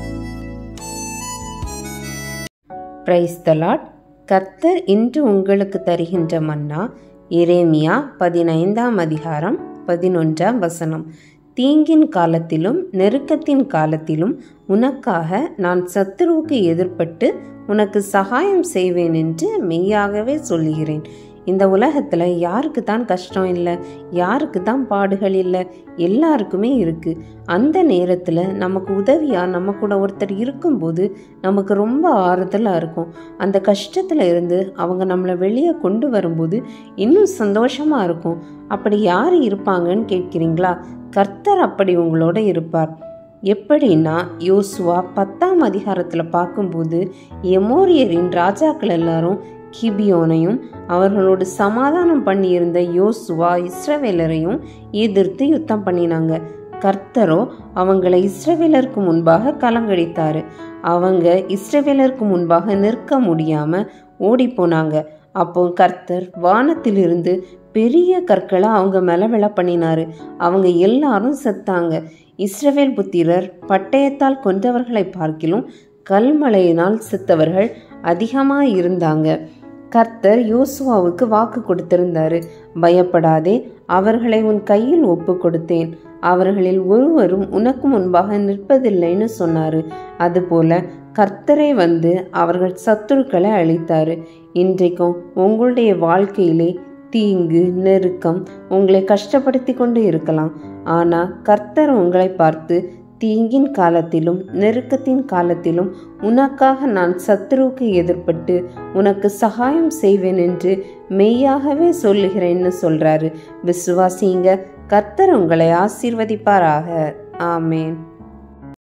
price தலாட் கர்த்தர் இன்று உங்களுக்கு தருகின்ற மன்னா எரேமியா பதினைந்தாம் அதிகாரம் பதினொன்றாம் வசனம் தீங்கின் காலத்திலும் நெருக்கத்தின் காலத்திலும் உனக்காக நான் சத்துருவுக்கு எதிர்ப்பட்டு உனக்கு சகாயம் செய்வேன் என்று மெய்யாகவே சொல்லுகிறேன் இந்த உலகத்தில் யாருக்கு தான் கஷ்டம் இல்லை யாருக்கு தான் பாடுகள் இல்லை எல்லாருக்குமே இருக்குது அந்த நேரத்தில் நமக்கு உதவியாக நம்ம கூட ஒருத்தர் இருக்கும்போது நமக்கு ரொம்ப ஆறுதலாக இருக்கும் அந்த கஷ்டத்தில் இருந்து அவங்க நம்மளை வெளியே கொண்டு வரும்போது இன்னும் சந்தோஷமாக இருக்கும் அப்படி யார் இருப்பாங்கன்னு கேட்குறீங்களா கர்த்தர் அப்படி உங்களோட இருப்பார் எப்படின்னா யோசுவா பத்தாம் அதிகாரத்தில் பார்க்கும்போது எமோரியரின் ராஜாக்கள் எல்லாரும் கிபியோனையும் அவர்களோடு சமாதானம் பண்ணியிருந்த யோசுவா இஸ்ரவேலரையும் எதிர்த்து யுத்தம் பண்ணினாங்க கர்த்தரோ அவங்களை இஸ்ரவேலருக்கு முன்பாக கலங்கடித்தாரு அவங்க இஸ்ரவேலருக்கு முன்பாக நிற்க முடியாம ஓடி போனாங்க அப்போ கர்த்தர் வானத்திலிருந்து பெரிய கற்களை அவங்க மேல விழ பண்ணினாரு அவங்க எல்லாரும் செத்தாங்க இஸ்ரவேல் புத்திரர் பட்டயத்தால் கொன்றவர்களை பார்க்கிலும் கல்மழையினால் செத்தவர்கள் அதிகமாக இருந்தாங்க கர்த்தர் யோசுவாவுக்கு வாக்கு கொடுத்திருந்தாரு பயப்படாதே அவர்களை உன் கையில் ஒப்பு கொடுத்தேன் அவர்களில் ஒருவரும் உனக்கு முன்பாக நிற்பதில்லைன்னு சொன்னாரு அதுபோல கர்த்தரை வந்து அவர்கள் சத்துருக்களை அழித்தாரு இன்றைக்கும் உங்களுடைய வாழ்க்கையிலே தீங்கு நெருக்கம் உங்களை கஷ்டப்படுத்தி கொண்டு இருக்கலாம் ஆனா கர்த்தர் உங்களை பார்த்து தீங்கின் காலத்திலும் நெருக்கத்தின் காலத்திலும் உனக்காக நான் சத்ருவுக்கு எதிர்ப்பட்டு உனக்கு சகாயம் செய்வேன் என்று மெய்யாகவே சொல்லுகிறேன்னு சொல்றாரு விசுவாசிங்க கர்த்தர் உங்களை ஆசீர்வதிப்பாராக ஆமேன்